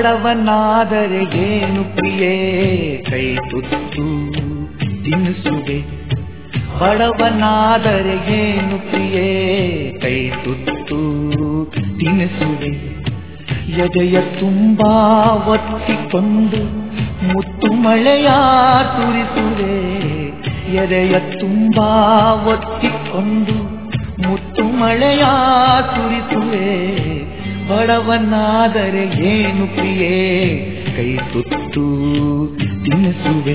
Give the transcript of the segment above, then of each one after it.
ಬಡವನಾದರೆ ಏನು ಪ್ರಿಯೇ ಕೈ ತುತ್ತು ತಿನ್ನಿಸುವೆ ಬಡವನಾದರೆ ಏನು ಪ್ರಿಯೇ ಕೈ ತುತ್ತು ತಿನ್ನಿಸುವೆ ಎದೆಯ ತುಂಬಾ ಒತ್ತಿಕೊಂಡು ಮುತ್ತು ಮಳೆಯ ಸುರಿಸುವೆ ಎದೆಯ ತುಂಬಾ ಒತ್ತಿಕೊಂಡು ಮುತ್ತು ಮಳೆಯ ಸುರಿಸುವೆ ಬಡವನಾದರೆ ಏನು ಪ್ರಿಯೇ ಕೈ ತುತ್ತು ತಿನ್ನಿಸುವೆ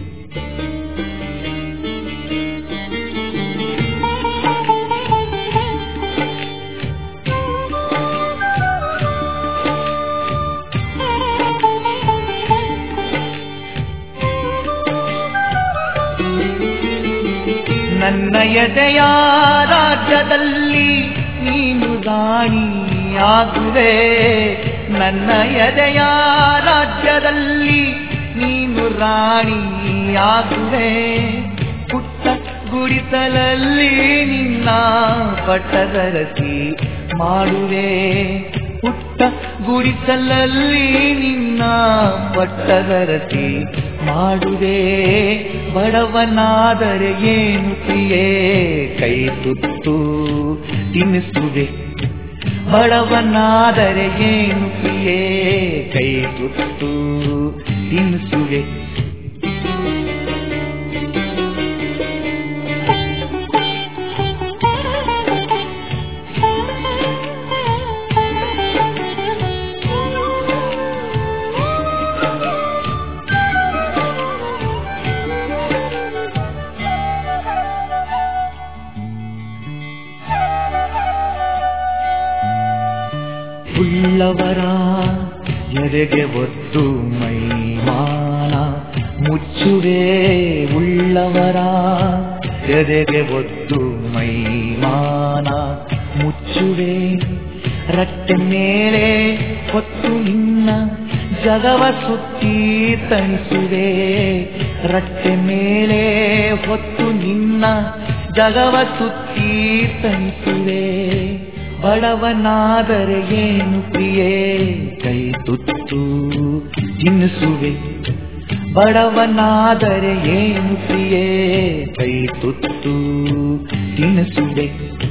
ನನ್ನ ಎದೆಯ ರಾಜ್ಯದಲ್ಲಿ ನೀನು ರಾಣಿಯಾಗುವೆ ನನ್ನ ಎದೆಯ ರಾಜ್ಯದಲ್ಲಿ ನೀನು ರಾಣಿಯಾಗುವೆ ಪುಟ್ಟ ಗುಡಿಸಲಲ್ಲಿ ನಿನ್ನ ಪಟ್ಟದರಸಿ ಮಾಡುವೆ ಪುಟ್ಟ ಗುಡಿಸಲಲ್ಲಿ ನಿನ್ನ ಪಟ್ಟದರಸಿ ಮಾಡುವೆ ಬಡವನಾದರೆ ಏನು ಪ್ರಿಯೇ ಕೈ ತುತ್ತು ತಿನ್ನಿಸುವೆ ಬಡವನಾದರೆ ಏನು ಪ್ರಿಯೇ ಕೈ ತುತ್ತು ತಿನ್ನಿಸುವೆ ಉಳ್ಳವರ ಎದೆಗೆ ಒದ್ದು ಮೈಮಾನ ಮುಚ್ಚುವೆ ಉಳ್ಳವರ ಎದೆಗೆ ಒದ್ದು ಮೈಮಾನ ಮುಚ್ಚುವೆ ರಟ್ಟೆ ಮೇಲೆ ಹೊತ್ತು ನಿನ್ನ ಜಗವ ಸುತ್ತಿ ತಣಿಸುವೆ ರಟ್ಟೆ ಮೇಲೆ ಹೊತ್ತು ನಿನ್ನ ಜಗವ ಸುತ್ತಿ ತಣಿಸುವೆ ಬಡವನಾದರೆ ಏನು ಪ್ರಿಯೇ ಕೈ ತುತ್ತು ತಿನ್ನಿಸುವೆ ಬಡವನಾದರೆ ಏನು ಪ್ರಿಯೇ ಕೈ ತುತ್ತು ತಿನ್ನಿಸುವೆ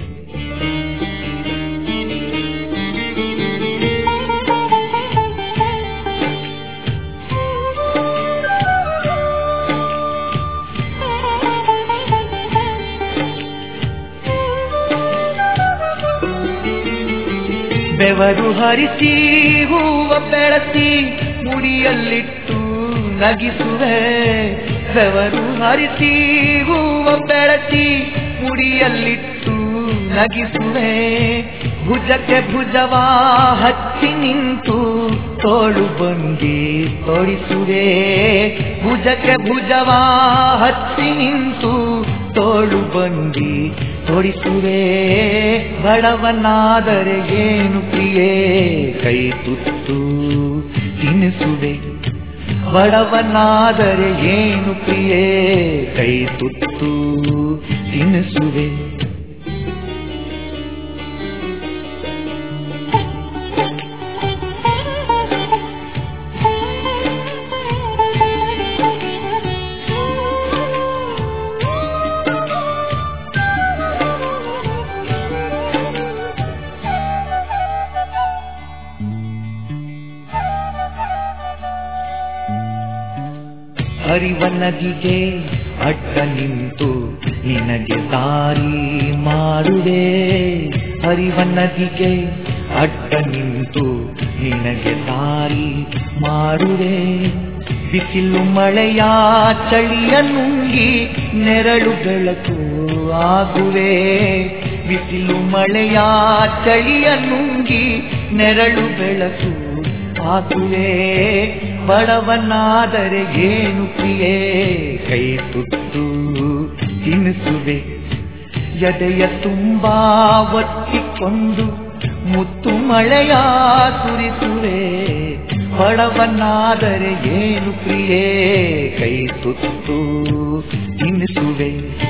ಬೆವರು ಹರಿಸಿ ಹೂವ ಬೆಳೆಸಿ ಮುಡಿಯಲ್ಲಿಟ್ಟು ನಗಿಸುವೆ ಬೆವರು ಹರಿಸಿ ಹೂವ ಬೆಳೆಸಿ ಮುಡಿಯಲ್ಲಿಟ್ಟು ನಗಿಸುವೆ ಭುಜಕ್ಕೆ ಭುಜವ ಹಚ್ಚಿ ನಿಂತು ತೋಳು ಬಂಗಿ ತೊಡಿಸುವೆ ಭುಜಕ್ಕೆ ಭುಜವ ಹಚ್ಚಿ ನಿಂತು ತೋಳು ಬಂಗಿ ತೊಡಿಸುವೆ ಬಡವನಾದರೆ ಏನು ಪ್ರಿಯೇ ಕೈ ತುತ್ತು ತಿನ್ನಿಸುವೆ ಬಡವನಾದರೆ ಏನು ಪ್ರಿಯೇ ಕೈ ತುತ್ತು ತಿನ್ನಿಸುವೆ ಹರಿವ ನದಿಗೆ ಅಡ್ಡ ನಿಂತು ನಿನಗೆ ದಾರಿ ಮಾಡುವೆ ಹರಿವ ನದಿಗೆ ಅಡ್ಡ ನಿಂತು ನಿನಗೆ ದಾರಿ ಮಾಡುವೆ ಬಿಸಿಲು ಮಳೆಯ ಚಳಿಯ ನುಂಗಿ ನೆರಳು ಬೆಳಕು ಆಗುವೆ ಬಿಸಿಲು ಮಳೆಯ ಚಳಿಯ ನುಂಗಿ ನೆರಳು ಬೆಳಕು ಆಗುವೆ ಬಡವನಾದರೆ ಏನು ಪ್ರಿಯೇ ಕೈ ತುತ್ತು ತಿನ್ನಿಸುವೆ ಎದೆಯ ತುಂಬಾ ಒತ್ತಿಕೊಂಡು ಮುತ್ತು ಮಳೆಯ ಸುರಿಸುವೆ ಬಡವನಾದರೆ ಏನು ಪ್ರಿಯೇ ಕೈ ತುತ್ತು ತಿನ್ನಿಸುವೆ